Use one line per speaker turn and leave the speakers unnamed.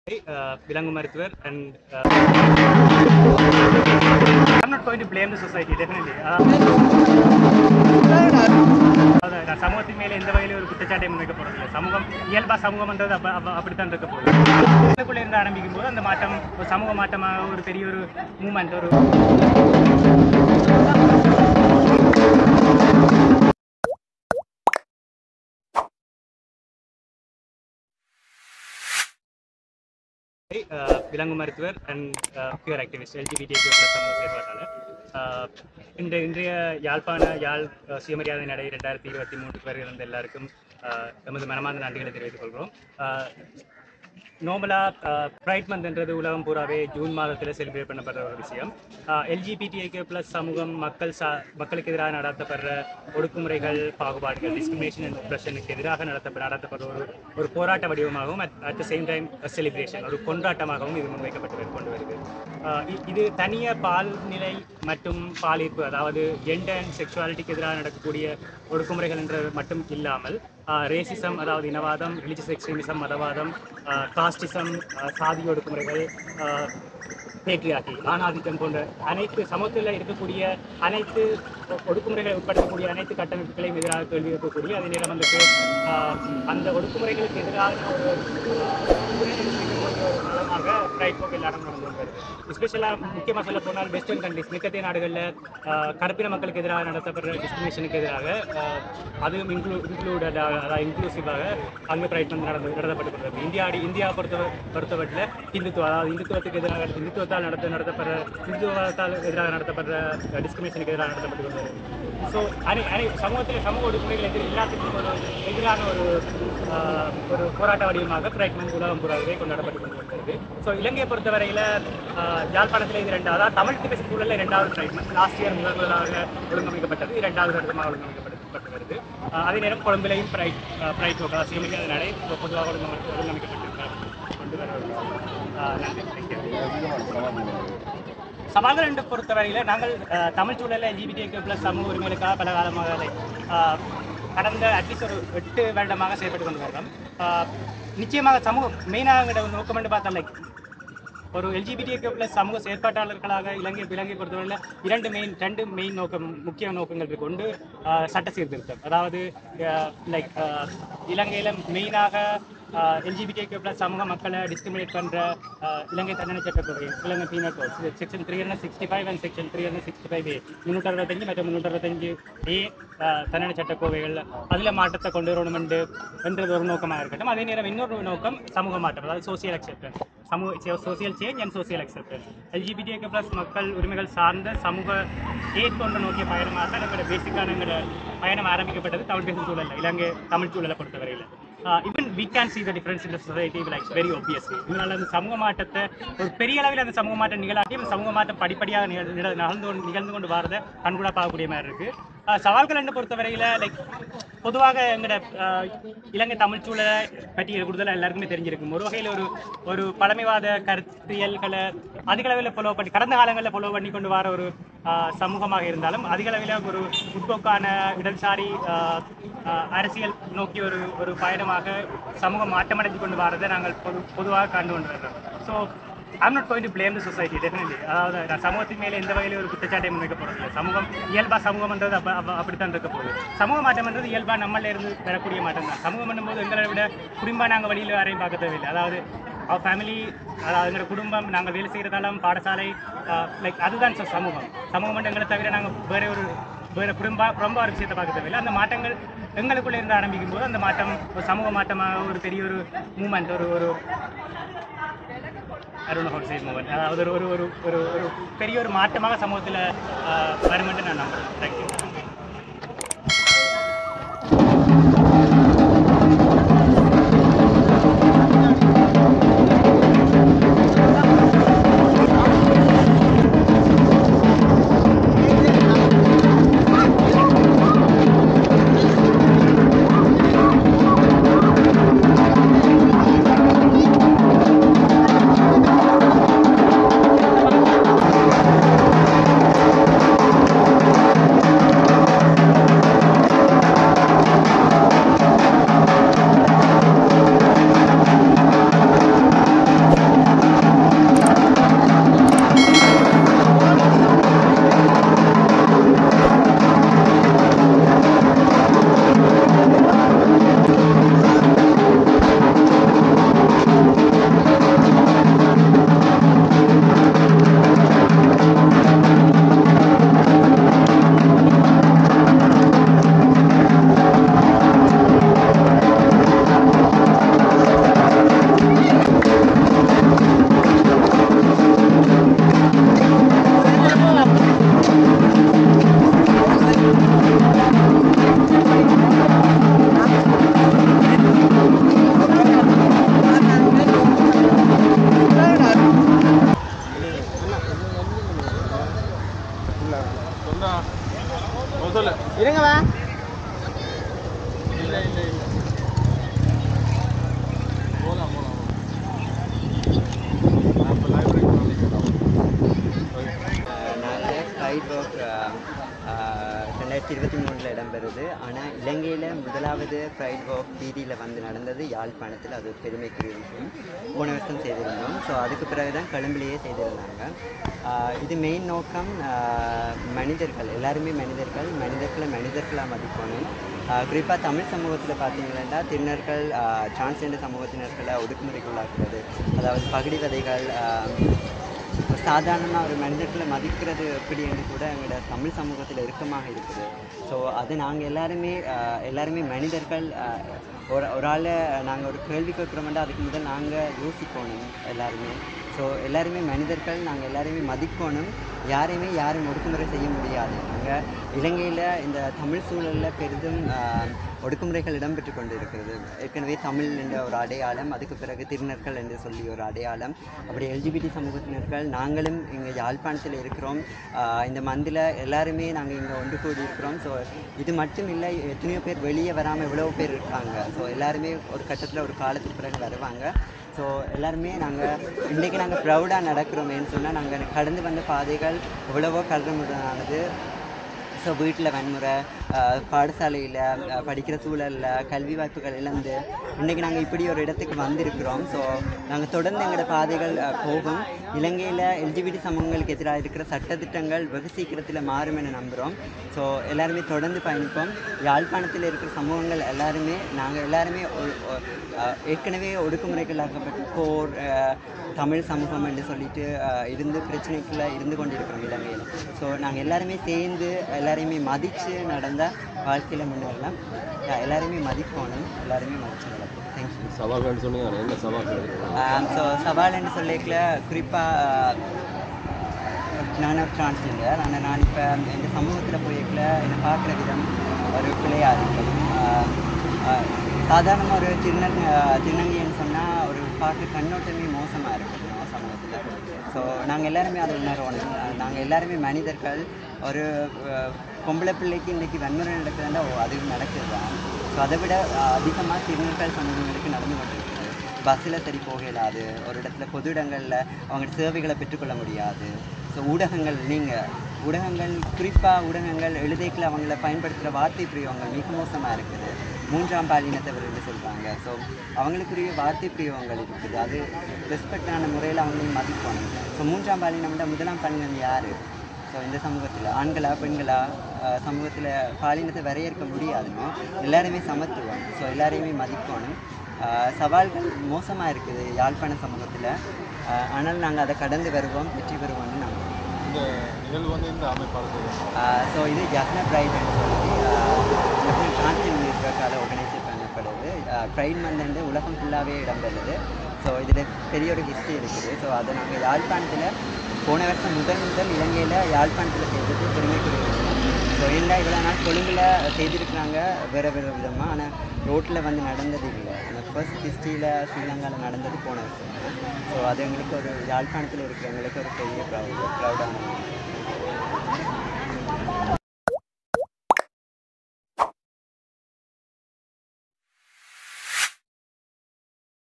uh, விலங்கு மருத்துவர் and I'm not going to blame the society, definitely. அதாவது நான் சமூகத்தின் மேலே எந்த வகையிலும் ஒரு குற்றச்சாட்டை முன்வைக்க போறதில்லை சமூகம் இயல்பா சமூகம்ன்றது அப்ப அப்ப- அப்படித்தான் இருக்க போகுது இதுக்குள்ள இருந்து ஆரம்பிக்கும் போது அந்த மாற்றம் ஒரு சமூக மாற்றமாக ஒரு பெரிய ஒரு மூமெண்ட் ஒரு அஹ் விலங்கு மருத்துவர் அண்ட் பியூர் ஆக்டிவிஸ்ட் எல்ஜிபிடி சமூக செயற்பாட்டாளர் அஹ் இந்த இன்றைய யாழ்ப்பாண யாழ் அஹ் சுயமரியாதை நடை ரெண்டாயிரத்தி இருபத்தி மூன்று வருகிற எல்லாருக்கும் அஹ் எமது மனமார்ந்த நன்றிகளை தெரிவித்துக் கொள்கிறோம் நார்மலாக ப்ரைட் மந்த்ன்றது உலகம் பூராவே ஜூன் மாதத்தில் செலிப்ரேட் பண்ணப்படுற ஒரு விஷயம் எல்ஜிபிடிஐக்கு ப்ளஸ் சமூகம் மக்கள் சா மக்களுக்கு எதிராக நடத்தப்படுற ஒடுக்குமுறைகள் பாகுபாடுகள் டிஸ்கிரிமினேஷன் அண்ட் ஒப்ரஷனுக்கு எதிராக நடத்த நடத்தப்படுற ஒரு ஒரு போராட்ட வடிவமாகவும் at the same time celebration ஒரு கொண்டாட்டமாகவும் இது முன்வைக்கப்பட்டு கொண்டு வருது ஆஹ் இ- இது தனிய பால்நிலை மற்றும் பாலியற்பு அதாவது ஜெண்டர் அண்ட் செக்ஷுவாலிட்டிக்கு எதிராக நடக்கக்கூடிய ஒடுக்குமுறைகள் என்ற மட்டும் இல்லாமல் ரேசிசம் அதாவது இனவாதம் ரிலிஜியஸ் எக்ஸ்ட்ரீமிசம் மதவாதம் காஸ்டிசம் சாதி ஒடுக்குமுறைகள் பேட்ரியாக்கி ஆணாதிக்கம் போன்ற அனைத்து சமூகத்தில் இருக்கக்கூடிய அனைத்து ஒடுக்குமுறைகளை உட்படுத்தக்கூடிய அனைத்து கட்டமைப்புகளையும் எதிராக கேள்வி இருக்கக்கூடிய அதே நேரம் வந்துட்டு ஆஹ் அந்த ஒடுக்குமுறைகளுக்கு எதிராக ஒரு மூலமாக ரைட் போக்கு எல்லாரும் நடந்து வந்தது எஸ்பெஷலாக முக்கியமாக சொல்ல போனால் வெஸ்டர்ன் கண்ட்ரிஸ் மிக்கத்திய நாடுகளில் கருப்பின மக்களுக்கு எதிராக நடத்தப்படுற டிஸ்கிரிமினேஷனுக்கு எதிராக ஆஹ், அதுவும் இன்க்ளூ இன்க்ளூடட் அதாவது இன்க்ளூசிவாக அங்கே ரைட் வந்து நடந்து நடத்தப்பட்டு வருகிறது இந்தியா இந்தியா பொறுத்த பொறுத்தவரையில் இந்துத்துவம் அதாவது இந்துத்துவத்துக்கு எதிராக இந்துத்துவத்தால் நடத்த நடத்தப்படுற இந்துத்துவத்தால் எதிராக நடத்தப்படுற டிஸ்கிரிமினேஷனுக்கு எதிராக நடத்தப்பட்டு வருகிறது ஸோ அனை அனை சமூகத்தில் சமூக ஒடுக்குமுறைகள் எதிர் எல்லாத்துக்கும் ஒரு எதிரான ஒரு ஆஹ், ஒரு போராட்ட வடிவமாக பிரைட் மந்த் உலகம் பூராவே கொண்டாடப்பட்டு கொண்டு வருகிறது ஸோ இலங்கையை பொறுத்தவரையில் யாழ்ப்பாணத்தில் இது ரெண்டாவது அதாவது தமிழ் பேசும் சூழலில் இரண்டாவது பிரைட் மந்த் லாஸ்ட் இயர் முதல் முதலாக ஒழுங்கமைக்கப்பட்டது இரண்டாவது வருடமாக ஒழுங்கமைக்கப்பட்டு வருது ஆஹ், அதே நேரம் கொழும்பிலையும் பிரைட் பிரைட் சுயமரியாதை நடை பொதுவாக ஒழுங்கமை ஒழுங்கமைக்கப்பட்டு கொண்டு வருவது ஆஹ், நன்றி தேங்க்யூ சவால்கள் என்று பொறுத்தவரையில் நாங்கள் அஹ், தமிழ் சூழலில் எல்ஜிபிடிக்கு ப்ளஸ் சமூக உரிமைகளுக்காக பல காலமாக like, அஹ், கடந்த அட்லீஸ்ட் ஒரு எட்டு வருடமாக செயல்பட்டு கொண்டு வருகிறோம் அஹ், நிச்சயமாக சமூக மெயினாக நோக்கம் என்று பார்த்தா லைக் ஒரு எல்ஜிபிடிக்கு ப்ளஸ் சமூக செயற்பாட்டாளர்களாக இலங்கை இலங்கை பொறுத்தவரையில் இரண்டு மெயின் ரெண்டு மெயின் நோக்கம் முக்கிய நோக்கங்கள் இருக்கு ஒன்று அஹ், சட்ட சீர்திருத்தம் அதாவது லைக் இலங்கையில் மெயினாக எல்ஜிபிடிக்கு ப்ளஸ் சமூக மக்களை டிஸ்கிரிமினேட் பண்ணுற இலங்கை தண்டனை சட்டத்துறை Ilangai penal code section three hundred sixty five and section three hundred sixty five A முந்நூற்றி அறுபத்தஞ்சு மற்றும் முந்நூற்றி அறுபத்தஞ்சு ஏ தண்டனை சட்டக்கோவைகள் அதில் மாற்றத்தை கொண்டு வரணுமென்று என்றது ஒரு நோக்கமாக இருக்கட்டும் அதே நேரம் இன்னொரு நோக்கம் சமூக மாற்றம் அதாவது சோசியல் அக்செப்டன்ஸ் சமூக social change and social acceptance எல்ஜிபிடிஏக்கு ப்ளஸ் மக்கள் உரிமைகள் சார்ந்த சமூக ஏற்கொண்டு நோக்கிய பயணமாக தான் எங்களோட பேசிக்கான எங்களோட பயணம் ஆரம்பிக்கப்பட்டது தமிழ் பேசும் சூழலில் இலங்கை தமிழ் சூழலை பொறுத்தவரையில் even we can see the difference in the society like very obviously இதனால அந்த சமூக மாற்றத்தை ஒரு பெரிய அளவில் அந்த சமூக மாற்றம் நிகழாட்டி அந்த சமூக மாற்றம் படிப்படியாக நிகழ் நிகழ்- நகர்ந்து கொண்டு நிகழ்ந்து கொண்டு வரதை கண்கூடாக பார்க்கக்கூடிய மாதிரி இருக்கு ஆஹ் சவால்கள் என்று பொறுத்தவரையில் லைக் பொதுவாக எங்களோட ஆஹ், இலங்கை தமிழ் சூழலை பற்றி கூடுதலாக எல்லாருக்குமே தெரிஞ்சிருக்கும் ஒரு வகையில் ஒரு ஒரு பழமைவாத கருத்தியல்களை அதிக அளவில் ஃபாலோ பண்ணி கடந்த காலங்களில் ஃபாலோ பண்ணி கொண்டு வர ஒரு ஆஹ், சமூகமாக இருந்தாலும் அதிக அளவில் ஒரு முற்போக்கான இடதுசாரி ஆஹ், ஆஹ், அரசியல் நோக்கி ஒரு ஒரு பயணமாக சமூகம் மாற்றமடைந்து கொண்டு வரதை நாங்கள் பொது பொதுவாக கண்டு கொண்டு வர்றோம் so I'm not going to blame the society definitely அதாவது நான் சமூகத்தின் மேலே எந்த வகையிலும் ஒரு குற்றச்சாட்டை முன்வைக்க போகிறதில்ல சமூகம் இயல்பா சமூகம்ன்றது அப்ப அப்ப அப்படித்தான் இருக்க போகுது சமூக மாற்றம்ன்றது இயல்பா நம்மள இருந்து வரக்கூடிய மாற்றம் தான் சமூகம் பண்ணும்போது எங்களை விட குடும்பம் நாங்கள் வழியில் யாரையும் பார்க்க தேவையில்லை அதாவது அவர் ஃபேமிலி அதாவது எங்களோட குடும்பம் நாங்கள் வேலை செய்கிற தளம் பாடசாலை லைக் அதுதான் ச- சமூகம் சமூகம் மட்டும் எங்களை தவிர நாங்கள் வேற ஒரு வேறு குடும்ப ரொம்ப ஒரு விஷயத்தை பார்க்க தேவையில்லை அந்த மாற்றங்கள் எங்களுக்குள்ளே இருந்து ஆரம்பிக்கும் போது அந்த மாற்றம் ஒரு சமூக மாற்றமாக ஒரு பெரிய ஒரு மூமெண்ட் ஒரு ஒரு அருண் ஹோல்சேல் மூமெண்ட் அதாவது ஒரு ஒரு ஒரு ஒரு ஒரு பெரிய ஒரு மாற்றமாக சமூகத்தில் வருமென்று நான் நம்புறேன் தேங்க்யூ
Thank ரெண்டாயிரத்தி இருபத்தி மூணில் இடம்பெறுது ஆனால் இலங்கையில் முதலாவது ப்ரைட் வாக் வீதியில் வந்து நடந்தது யாழ்ப்பாணத்தில் அது ஒரு பெருமைக்குரிய விஷயம் போன வருஷம் செய்திருந்தோம் ஸோ அதுக்கு பிறகு தான் கொழும்புலேயே செய்திருந்தாங்க ஆஹ் இது மெயின் நோக்கம் ஆஹ் மனிதர்கள் எல்லாருமே மனிதர்கள் மனிதர்களை மனிதர்களாக மதிக்கணும் குறிப்பாக தமிழ் சமூகத்தில் பார்த்தீங்கன்னா திருநர்கள் டிரான்ஸ்ஜெண்டர் சமூகத்தினர்களை ஒடுக்குமுறைக்குள்ளாக்குறது அதாவது பகுடி விதைகள் ஒரு சாதாரணமாக ஒரு மனிதர்களை மதிக்கிறது எப்படி என்று கூட எங்களோட தமிழ் சமூகத்தில் இறுக்கமாக இருக்குது ஸோ அது நாங்கள் எல்லாருமே ஆஹ் எல்லாருமே மனிதர்கள் ஆஹ் ஒரு ஒரு ஆளை நாங்கள் ஒரு கேள்வி கேட்குறோம்னா அதுக்கு முதல் நாங்கள் யோசிக்கணும் எல்லாருமே ஸோ எல்லாருமே மனிதர்கள் நாங்கள் எல்லாருமே மதிக்கணும் யாரையுமே யாரும் ஒடுக்குமுறை செய்ய முடியாது நாங்கள் இலங்கையில் இந்த தமிழ் சூழலில் பெரிதும் ஆஹ் ஒடுக்குமுறைகள் இடம்பெற்று கொண்டு இருக்கிறது ஏற்கனவே தமிழ் என்ற ஒரு அடையாளம் அதுக்கு பிறகு திருநர்கள் என்று சொல்லி ஒரு அடையாளம் அப்படி எல்ஜிபிடி சமூகத்தினர்கள் நாங்களும் இங்கே யாழ்ப்பாணத்தில் இருக்கிறோம் ஆஹ் இந்த மந்தில் எல்லாருமே நாங்கள் இங்கே ஒன்று கூடி இருக்கிறோம் ஸோ இது மட்டும் இல்லை எத்தனையோ பேர் வெளியே வராமல் எவ்வளோ பேர் இருக்காங்க ஸோ எல்லாருமே ஒரு கட்டத்தில் ஒரு காலத்துக்கு பிறகு வருவாங்க ஸோ எல்லாருமே நாங்கள் இன்றைக்கி நாங்கள் ப்ரௌடாக நடக்கிறோமேன்னு சொன்னால் நாங்கள் கடந்து வந்த பாதைகள் எவ்வளவோ கருதுமுடனானது ஸோ வீட்டில் வன்முறை பாடசாலையில் படிக்கிற சூழலில் கல்வி வாய்ப்புகள் இழந்து இன்றைக்கி நாங்கள் இப்படி ஒரு இடத்துக்கு வந்திருக்கிறோம் ஸோ நாங்கள் தொடர்ந்து எங்களோட பாதைகள் அஹ், போகும் இலங்கையில் எல்ஜிபிடி சமூகங்களுக்கு எதிராக இருக்கிற சட்டத்திட்டங்கள் வெகு சீக்கிரத்தில் மாறும் என நம்புகிறோம் ஸோ எல்லாருமே தொடர்ந்து பயணிப்போம் யாழ்ப்பாணத்தில் இருக்கிற சமூகங்கள் எல்லாருமே நாங்கள் எல்லாருமே ஒரு- ஒரு- அஹ், ஏற்கனவே ஒடுக்குமுறைகளாக்கப்பட்ட போர் அஹ், தமிழ் சமூகம் என்று சொல்லிட்டு அஹ், இருந்து பிரச்சனைக்குள்ளே இருந்து கொண்டிருக்கிறோம் இலங்கையில் ஸோ நாங்கள் எல்லாருமே சேர்ந்து எல்லாரையுமே மதித்து நடந்தால் வாழ்க்கையில் முன்னேறலாம் அஹ், எல்லாரையுமே மதிக்கணும் எல்லாருமே மதித்து நடக்கும் தேங்க்யூ
சவால்கள் சொன்னீங்க என்ன சவால்கள்
ஸோ சவால்னு சொல்லிக்கல குறிப்பாக நான் ஒரு டிரான்ஸ்ஜெண்டர் ஆனால் நான் இப்போ இந்த சமூகத்தில் போயிருக்கல என்னை பார்க்குற விதம் ஒரு பிள்ளையாக இருக்கும் சாதாரணமாக ஒரு திருநங் திருநங்கைன்னு சொன்னால் ஒரு பார்க்க கண்ணோட்டமே மோசமாக இருக்கும் நம்ம சமூகத்தில் ஸோ நாங்கள் எல்லாருமே அதை உணர்வோம் நாங்கள் எல்லாருமே மனிதர்கள் ஒரு அஹ், பொம்பளை பிள்ளைக்கு இன்றைக்கி வன்முறை நடக்குதுன்னா ஓ அது நடக்குது தான் ஸோ அதை விட அதிகமாக திருநர்கள் சமூகங்களுக்கு நடந்து கொண்டிருக்குது பஸ்ஸில் சரி போக இயலாது ஒரு இடத்துல பொது இடங்களில் அவங்க சேவைகளை பெற்றுக்கொள்ள முடியாது ஸோ ஊடகங்கள் நீங்கள் ஊடகங்கள் குறிப்பாக ஊடகங்கள் எழுதைக்கில் அவங்கள பயன்படுத்துகிற வார்த்தை பிரயோகங்கள் மிக மோசமாக இருக்குது மூன்றாம் பாலினத்தவர் என்று சொல்கிறாங்க ஸோ அவங்களுக்குரிய வார்த்தை பிரயோகங்கள் இருக்குது அது ரெஸ்பெக்டான முறையில் அவங்களையும் மதிக்கணும் ஸோ மூன்றாம் பாலினம்னா முதலாம் பாலினம் யார் ஸோ இந்த சமூகத்தில் ஆண்களா பெண்களா சமூகத்தில் பாலினத்தை வரையறுக்க முடியாதுன்னு எல்லாருமே சமத்துவம் ஸோ எல்லாரையுமே மதிக்கணும் ஆஹ் சவால்கள் மோசமாக இருக்குது யாழ்ப்பாண சமூகத்தில் ஆனால் நாங்கள் அதை கடந்து வருவோம் வெற்றி பெறுவோம்னு நாங்கள்
இந்த நிகழ்வு வந்து இந்த அமைப்பாளர்கள்
ஸோ இது ஜஃப்னா ப்ரைடுன்னு சொல்லி ஜஃப்னா டிரான்ஸ்ஜெண்டர் இருக்கிறக்கால ஆர்கனைசேட் பண்ணப்படுது ப்ரைட் மந்த் வந்து உலகம் ஃபுல்லாகவே இடம்பெறுது ஸோ இதில் பெரிய ஒரு ஹிஸ்ட்ரி இருக்குது ஸோ அதை நாங்கள் யாழ்ப்பாணத்தில் போன வருஷம் முதல் முதல் இலங்கையில் யாழ்ப்பாணத்தில் செய்தது பெருமைக்குரிய விஷயம் ஸோ இல்லை இவ்வளோ நாள் கொழும்பில் செய்திருக்கிறாங்க வேறு வேறு விதமாக ஆனால் ரோட்டில் வந்து நடந்தது இல்லை அந்த ஃபர்ஸ்ட் ஹிஸ்ட்ரியில் ஸ்ரீலங்காவில் நடந்தது போன வருஷம் ஸோ அது எங்களுக்கு ஒரு யாழ்ப்பாணத்தில் இருக்கிறவங்களுக்கு ஒரு பெரிய ப்ரௌட் ப்ரௌடான